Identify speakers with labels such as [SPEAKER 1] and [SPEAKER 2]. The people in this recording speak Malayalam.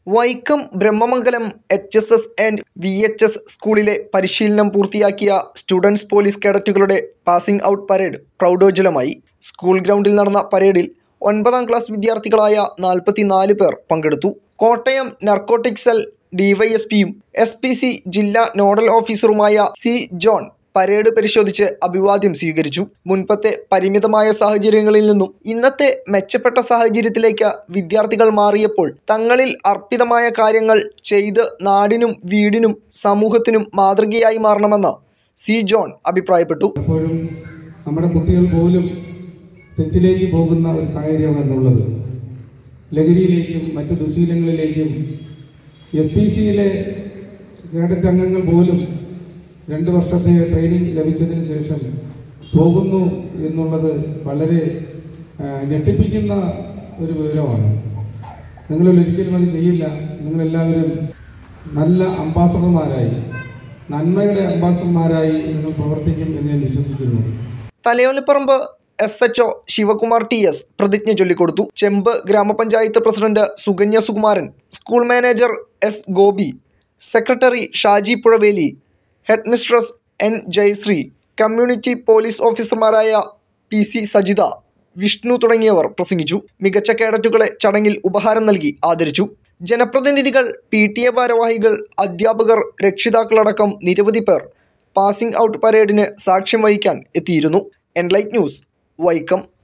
[SPEAKER 1] Vaikom Brahmamangalam H S S and V H S സ്കൂളിലെ പരിശീലനം പൂർത്തിയാക്കിയ സ്റ്റുഡൻസ് പോലീസ് കേഡറ്റുകളുടെ പാസിംഗ് ഔട്ട് പരേഡ് പ്രൗഢോജ്വലമായി സ്കൂൾ ഗ്രൗണ്ടിൽ നടന്ന പരേഡിൽ ഒൻപതാം ക്ലാസ് വിദ്യാർത്ഥികളായ നാൽപ്പത്തിനാല് പേർ പങ്കെടുത്തു കോട്ടയം നർക്കോട്ടിക് സെൽ ഡിവൈഎസ്പിയും എസ് പി സി ജില്ലാ നോഡൽ ഓഫീസറുമായ സി ജോൺ പരേഡ് പരിശോധിച്ച് അഭിവാദ്യം സ്വീകരിച്ചു മുൻപത്തെ പരിമിതമായ സാഹചര്യങ്ങളിൽ നിന്നും ഇന്നത്തെ മെച്ചപ്പെട്ട സാഹചര്യത്തിലേക്ക് വിദ്യാർത്ഥികൾ മാറിയപ്പോൾ തങ്ങളിൽ അർപ്പിതമായ കാര്യങ്ങൾ ചെയ്ത് നാടിനും വീടിനും സമൂഹത്തിനും മാതൃകയായി മാറണമെന്ന് സി ജോൺ അഭിപ്രായപ്പെട്ടു
[SPEAKER 2] പലപ്പോഴും നമ്മുടെ കുട്ടികൾ പോലും തെറ്റിലേക്ക് പോകുന്ന ഒരു സാഹചര്യമാണ് എന്നുള്ളത് ലഹരിയിലേക്കും മറ്റു ദുശീലങ്ങളിലേക്കും എസ് പി സിയിലെ കേഡറ്റ് അംഗങ്ങൾ പോലും രണ്ട് വർഷത്തെ ട്രെയിനിങ് ലഭിച്ചതിന് ശേഷം പോകുന്നു എന്നുള്ളത് വളരെ ആ, ഞെട്ടിപ്പിക്കുന്ന ഒരു വിവരമാണ് നിങ്ങൾ ഒരിക്കലും അത് ചെയ്യില്ല നിങ്ങളെല്ലാവരും നല്ല അംബാസഡർമാരായി നന്മയുടെ അംബാസഡർമാരായി നിങ്ങൾ പ്രവർത്തിക്കും എന്ന് ഞാൻ വിശ്വസിക്കുന്നു
[SPEAKER 1] Thalayolaparambu S H O Sivakumar T S പ്രതിജ്ഞ ചൊല്ലിക്കൊടുത്തു ചെമ്പ് ഗ്രാമപഞ്ചായത്ത് president Sukanya Sukumaran school manager S Gopi secretary Shaji Puzhaveli headmistress N Jayasree community police ഓഫീസർമാരായ പി സി സജിത വിഷ്ണു തുടങ്ങിയവർ പ്രസംഗിച്ചു മികച്ച കേഡറ്റുകളെ ചടങ്ങിൽ ഉപഹാരം നൽകി ആദരിച്ചു ജനപ്രതിനിധികൾ പി ടി എ ഭാരവാഹികൾ അധ്യാപകർ രക്ഷിതാക്കളടക്കം നിരവധി പേർ പാസിംഗ് ഔട്ട് പരേഡിന് സാക്ഷ്യം വഹിക്കാൻ എത്തിയിരുന്നു എൻലൈറ്റ് ന്യൂസ് വൈക്കം